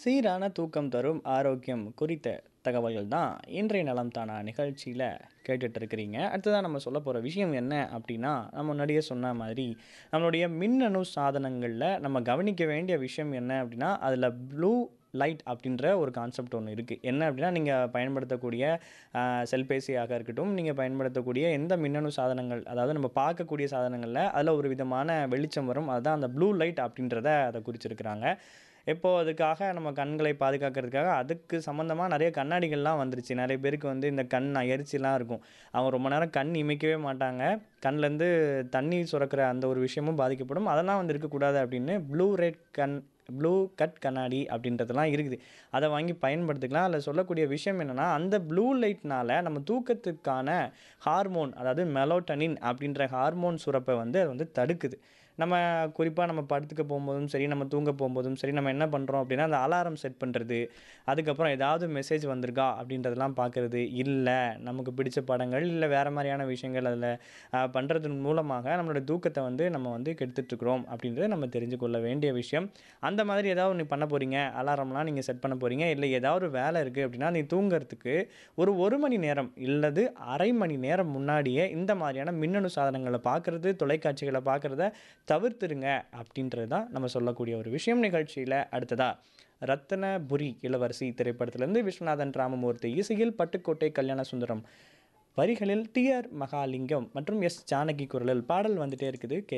சீரான தூக்கம் தரும் ஆரோக்கியம் குறித்த தகவல்கள் தான் இன்றைய நலம் தானா நிகழ்ச்சியில் கேட்டுட்டு இருக்கிறீங்க அடுத்ததான் நம்ம சொல்ல போகிற விஷயம் என்ன அப்படின்னா நம்ம முன்னாடியே சொன்ன மாதிரி நம்மளுடைய மின்னணு சாதனங்களில் நம்ம கவனிக்க வேண்டிய விஷயம் என்ன அப்படின்னா அதில் ப்ளூ லைட் அப்படின்ற ஒரு கான்செப்ட் ஒன்று இருக்குது என்ன அப்படின்னா நீங்கள் பயன்படுத்தக்கூடிய ஆஹ், செல்பேசியாக இருக்கட்டும் நீங்கள் பயன்படுத்தக்கூடிய எந்த மின்னணு சாதனங்கள் அதாவது நம்ம பார்க்கக்கூடிய சாதனங்களில் அதில் ஒரு விதமான வெளிச்சம் வரும் அதுதான் அந்த ப்ளூ லைட் அப்படின்றத அதை குறிச்சிருக்கிறாங்க இப்போ அதுக்காக நம்ம கண்களை பாதுகாக்கிறதுக்காக அதுக்கு சம்மந்தமாக நிறைய கண்ணாடிகள்லாம் வந்துருச்சு நிறைய பேருக்கு வந்து இந்த கண் எரிச்சிலாம் இருக்கும் அவங்க ரொம்ப நேரம் கண் இமைக்கவே மாட்டாங்க கண்லேருந்து தண்ணி சுரக்கிற அந்த ஒரு விஷயமும் பாதிக்கப்படும் அதெல்லாம் வந்து இருக்கக்கூடாது அப்படின்னு ப்ளூ ரெட் கண் ப்ளூ கட் கண்ணாடி அப்படின்றதெல்லாம் இருக்குது அதை வாங்கி பயன்படுத்திக்கலாம் அதில் சொல்லக்கூடிய விஷயம் என்னென்னா அந்த ப்ளூ லைட்னால நம்ம தூக்கத்துக்கான ஹார்மோன் அதாவது மெலோட்டனின் அப்படின்ற ஹார்மோன் சுரப்பை வந்து அது வந்து தடுக்குது நம்ம குறிப்பாக நம்ம படுத்துக்க போகும்போதும் சரி நம்ம தூங்க போகும்போதும் சரி நம்ம என்ன பண்ணுறோம் அப்படின்னா அந்த அலாரம் செட் பண்ணுறது அதுக்கப்புறம் ஏதாவது மெசேஜ் வந்திருக்கா அப்படின்றதெல்லாம் பார்க்குறது இல்லை நமக்கு பிடிச்ச படங்கள் இல்லை வேறு மாதிரியான விஷயங்கள் அதில் பண்ணுறதன் மூலமாக நம்மளோட தூக்கத்தை வந்து நம்ம வந்து கெடுத்துட்ருக்குறோம் அப்படின்றத நம்ம தெரிஞ்சு கொள்ள வேண்டிய விஷயம் அந்த மாதிரி ஏதாவது ஒன்று பண்ண போகிறீங்க அலாரம்லாம் நீங்கள் செட் பண்ண போகிறீங்க இல்லை ஏதாவது ஒரு வேலை இருக்குது அப்படின்னா நீ தூங்குறதுக்கு ஒரு ஒரு மணி நேரம் இல்லது அரை மணி நேரம் முன்னாடியே இந்த மாதிரியான மின்னணு சாதனங்களை பார்க்குறது தொலைக்காட்சிகளை பார்க்குறத தவிர்த்துருங்க அப்படின்றது தான் நம்ம சொல்லக்கூடிய ஒரு விஷயம் நிகழ்ச்சியில் அடுத்ததாக ரத்தனபுரி இளவரசி திரைப்படத்திலேருந்து விஸ்வநாதன் ராமமூர்த்தி இசையில் பட்டுக்கோட்டை கல்யாண சுந்தரம் வரிகளில் டி ஆர் மகாலிங்கம் மற்றும் எஸ் ஜானகி குரலில் பாடல் வந்துட்டே இருக்குது கே